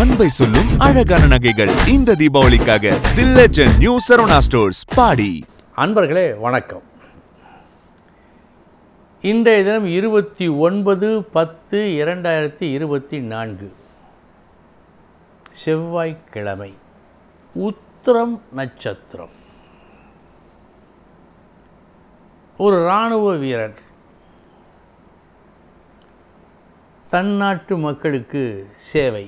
அன்பை சொல்லும் அழகான நகைகள் இந்த தீபாவளிக்காக the legend new Saravana stores Padi அன்பர்களே வணக்கம் இன்றைய தினம் இருபத்தி ஒன்பது பத்து இரண்டாயிரத்தி இருபத்தி நான்கு செவ்வாய்க்கிழமை உத்திரம் நட்சத்திரம் ஒரு இராணுவ வீரர் தன்னாட்டு மக்களுக்கு சேவை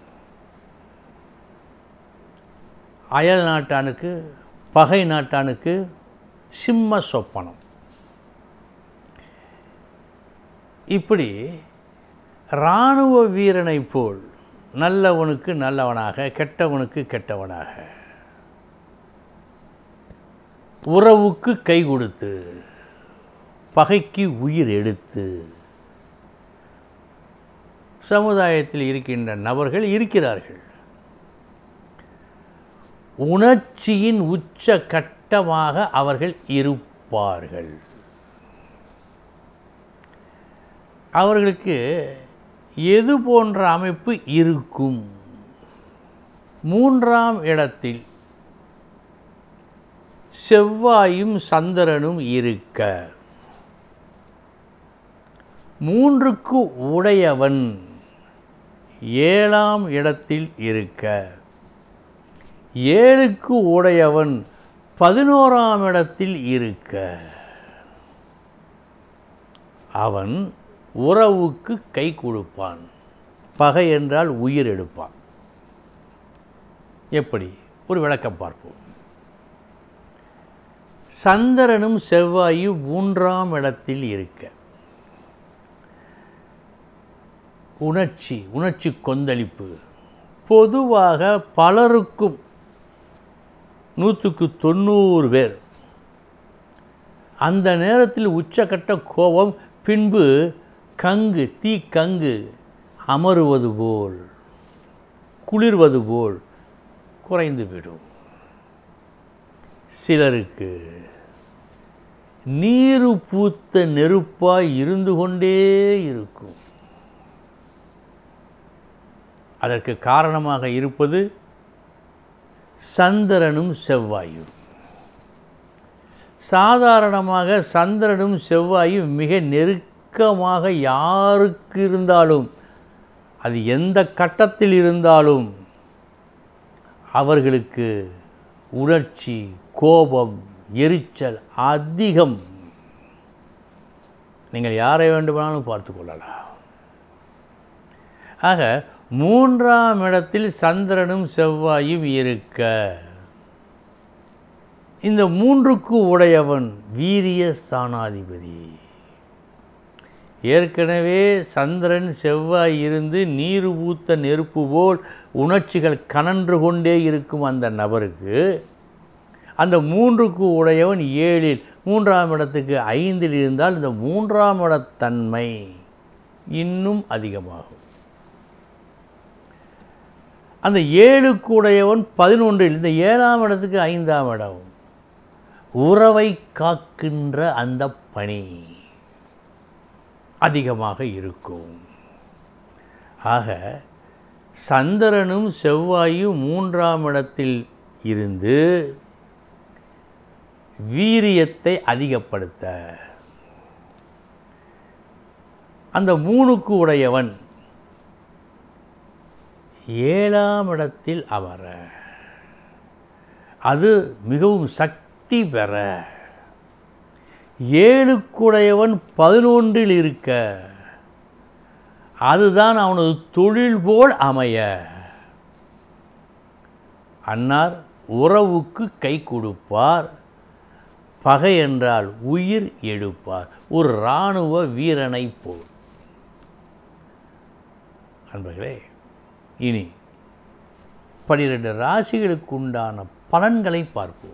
அயல் நாட்டானுக்கு பகை நாட்டானுக்கு சிம்ம சொப்பனம் இப்படி இராணுவ வீரனைப் போல் நல்லவனுக்கு நல்லவனாக கெட்டவனுக்கு கெட்டவனாக உறவுக்கு கை கொடுத்து பகைக்கு உயிர் எடுத்து சமுதாயத்தில் இருக்கின்ற நபர்கள் இருக்கிறார்கள் உணர்ச்சியின் உச்ச கட்டமாக அவர்கள் இருப்பார்கள் அவர்களுக்கு எது போன்ற அமைப்பு இருக்கும் மூன்றாம் இடத்தில் செவ்வாயும் சந்திரனும் இருக்க மூன்றுக்கு உடையவன் ஏழாம் இடத்தில் இருக்க ஏழுக்கு உடையவன் பதினோராம் இடத்தில் இருக்க அவன் உறவுக்கு கை கொடுப்பான் பகை என்றால் உயிர் எடுப்பான் எப்படி ஒரு விளக்கம் பார்ப்போம் சந்திரனும் செவ்வாயும் மூன்றாம் இடத்தில் இருக்க உணர்ச்சி உணர்ச்சி கொந்தளிப்பு பொதுவாக பலருக்கும் நூற்றுக்கு தொண்ணூறு பேர் அந்த நேரத்தில் உச்சக்கட்ட கோபம் பின்பு கங்கு தீ கங்கு அமருவது போல் குளிர்வது போல் குறைந்துவிடும் சிலருக்கு நீரு பூத்த நெருப்பாய் இருந்து கொண்டே இருக்கும் அதற்கு காரணமாக இருப்பது சந்திரனும் செவ்வாயும் சாதாரணமாக சந்திரனும் செவ்வாயும் மிக நெருக்கமாக யாருக்கு இருந்தாலும் அது எந்த கட்டத்தில் இருந்தாலும் அவர்களுக்கு உணர்ச்சி கோபம் எரிச்சல் அதிகம் நீங்கள் யாரை வேண்டுமானாலும் பார்த்து கொள்ளலாம் ஆக மூன்றாம் இடத்தில் சந்திரனும் செவ்வாயும் இருக்க இந்த மூன்றுக்கு உடையவன் வீரிய ஸ்தானாதிபதி ஏற்கனவே சந்திரன் செவ்வாய் இருந்து நீர் ஊத்த நெருப்பு போல் உணர்ச்சிகள் கனன்று கொண்டே இருக்கும் அந்த நபருக்கு அந்த மூன்றுக்கு உடையவன் ஏழில் மூன்றாம் இடத்துக்கு ஐந்தில் இருந்தால் இந்த மூன்றாம் இடத்தன்மை இன்னும் அதிகமாகும் அந்த ஏழுக்கு உடையவன் பதினொன்றில் இந்த ஏழாம் இடத்துக்கு ஐந்தாம் இடம் உறவை காக்கின்ற அந்த பணி அதிகமாக இருக்கும் ஆக சந்திரனும் செவ்வாயும் மூன்றாம் இடத்தில் இருந்து வீரியத்தை அதிகப்படுத்த அந்த மூணுக்கு உடையவன் ஏழாம் இடத்தில் அமர அது மிகவும் சக்தி பெற ஏழுக்குடையவன் பதினொன்றில் இருக்க அதுதான் அவனது தொழில் போல் அமைய அன்னார் உறவுக்கு கை கொடுப்பார் பகை என்றால் உயிர் எடுப்பார் ஒரு இராணுவ வீரனை போல் அன்பர்களே இனி பனிரெண்டு ராசிகளுக்கு உண்டான பலன்களை பார்ப்போம்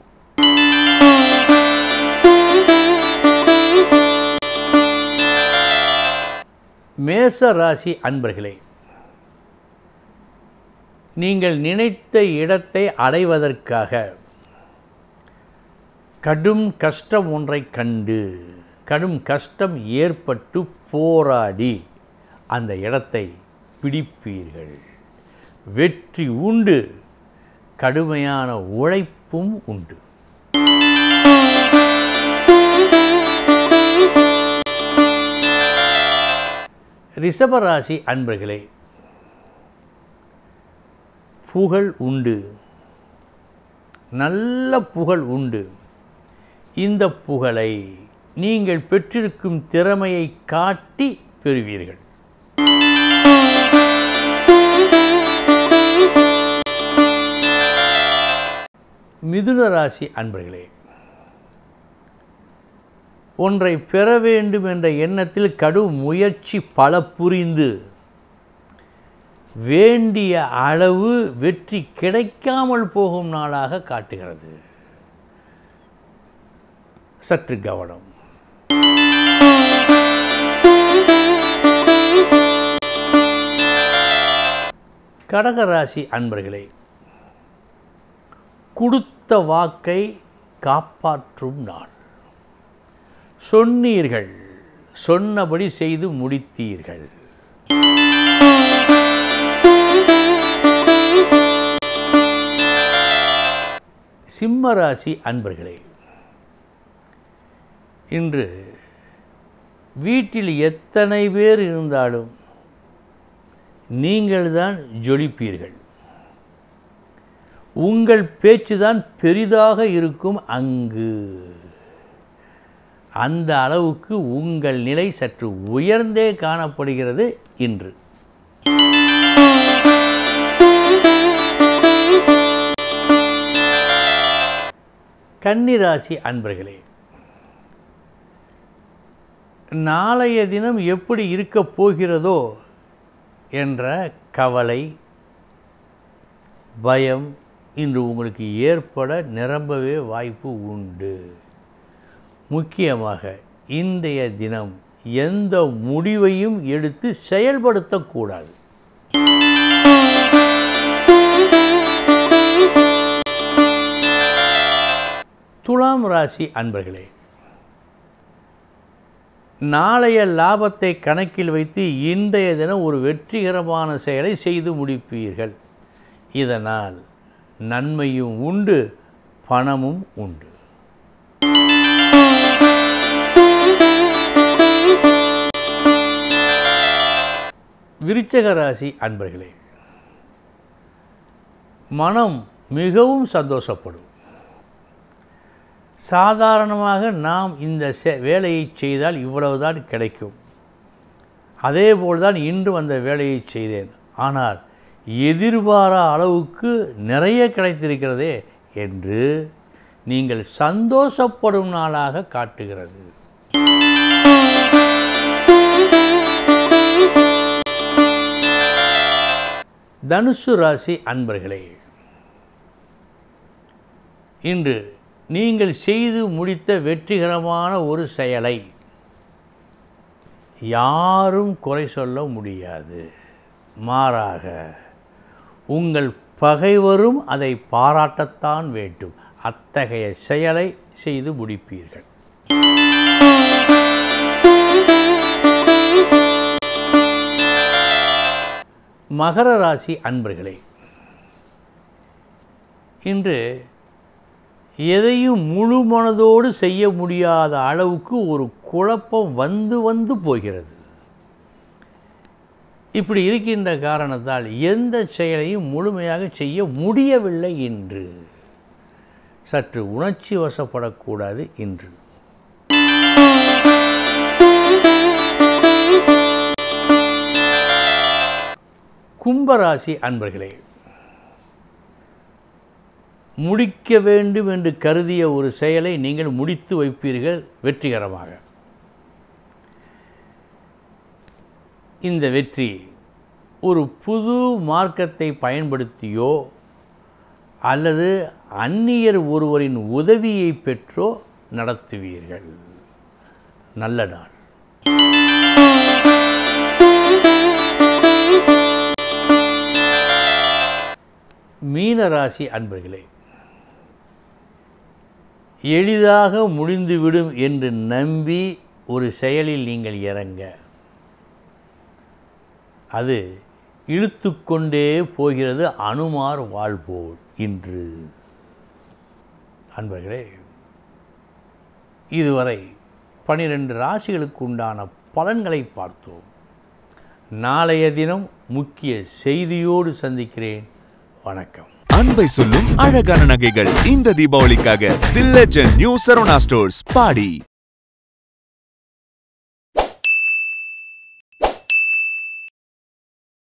மேச ராசி அன்பர்களே நீங்கள் நினைத்த இடத்தை அடைவதற்காக கடும் கஷ்டம் ஒன்றை கண்டு கடும் கஷ்டம் ஏற்பட்டு போராடி அந்த இடத்தை பிடிப்பீர்கள் வெற்றி உண்டு கடுமையான உழைப்பும் உண்டு ரிஷபராசி அன்பர்களே புகழ் உண்டு நல்ல புகழ் உண்டு இந்த புகழை நீங்கள் பெற்றிருக்கும் திறமையை காட்டி பெறுவீர்கள் மிதுன ராசி அன்பர்களே ஒன்றை பெற வேண்டும் என்ற எண்ணத்தில் கடும் முயற்சி பல புரிந்து வேண்டிய அளவு வெற்றி கிடைக்காமல் போகும் நாளாக காட்டுகிறது சற்று கவனம் கடகராசி அன்பர்களே கொடுத்த வாக்கை காப்பாற்றும் நாள் சொன்னீர்கள் சொன்னபடி செய்து முடித்தீர்கள் சிம்மராசி அன்பர்களே இன்று வீட்டில் எத்தனை பேர் இருந்தாலும் நீங்கள்தான் ஜொலிப்பீர்கள் உங்கள் பேச்சுதான் பெரிதாக இருக்கும் அங்கு அந்த அளவுக்கு உங்கள் நிலை சற்று உயர்ந்தே காணப்படுகிறது இன்று கன்னிராசி அன்பர்களே நாளைய தினம் எப்படி இருக்கப் போகிறதோ என்ற கவலை பயம் இன்று உங்களுக்கு ஏற்பட நிரம்பவே வாய்ப்பு உண்டு முக்கியமாக இன்றைய தினம் எந்த முடிவையும் எடுத்து செயல்படுத்தக்கூடாது துலாம் ராசி அன்பர்களே நாளைய லாபத்தை கணக்கில் வைத்து இன்றைய தினம் ஒரு வெற்றிகரமான செயலை செய்து முடிப்பீர்கள் இதனால் நன்மையும் உண்டு பணமும் உண்டு விருச்சக ராசி அன்பர்களே மனம் மிகவும் சந்தோஷப்படும் சாதாரணமாக நாம் இந்த செ- வேலையை செய்தால் இவ்வளவுதான் கிடைக்கும் அதேபோல் தான் இன்று அந்த வேலையை செய்தேன் ஆனால் எதிர்பாரா அளவுக்கு நிறைய கிடைத்திருக்கிறதே என்று நீங்கள் சந்தோஷப்படும் நாளாக காட்டுகிறது தனுசு ராசி அன்பர்களே இன்று நீங்கள் செய்து முடித்த வெற்றிகரமான ஒரு செயலை யாரும் குறை சொல்ல முடியாது மாறாக உங்கள் பகைவரும் அதை பாராட்டத்தான் வேண்டும் அத்தகைய செயலை செய்து முடிப்பீர்கள் மகர ராசி அன்பர்களே இன்று எதையும் முழு மனதோடு செய்ய முடியாத அளவுக்கு ஒரு குழப்பம் வந்து வந்து போகிறது இப்படி இருக்கின்ற காரணத்தால் எந்த செயலையும் முழுமையாக செய்ய முடியவில்லை என்று சற்று உணர்ச்சி வசப்படக்கூடாது இன்று கும்பராசி அன்பர்களே முடிக்க வேண்டும் என்று கருதிய ஒரு செயலை நீங்கள் முடித்து வைப்பீர்கள் வெற்றிகரமாக இந்த வெற்றி ஒரு புது மார்க்கத்தை பயன்படுத்தியோ அல்லது அந்நியர் ஒருவரின் உதவியை பெற்றோ நடத்துவீர்கள் நல்ல நாள் மீனராசி அன்பர்களே எளிதாக முடிந்துவிடும் என்று நம்பி ஒரு செயலில் நீங்கள் இறங்க அது இழுத்து கொண்டே போகிறது அனுமார் வாழ்போல் இன்று அன்பர்களே இதுவரை பனிரெண்டு ராசிகளுக்கு உண்டான பலன்களை பார்த்தோம் நாளைய தினம் முக்கிய செய்தியோடு சந்திக்கிறேன் வணக்கம் அன்பை சொல்லும் அழகான நகைகள் இந்த தீபாவளிக்காக the legend new Saravana stores body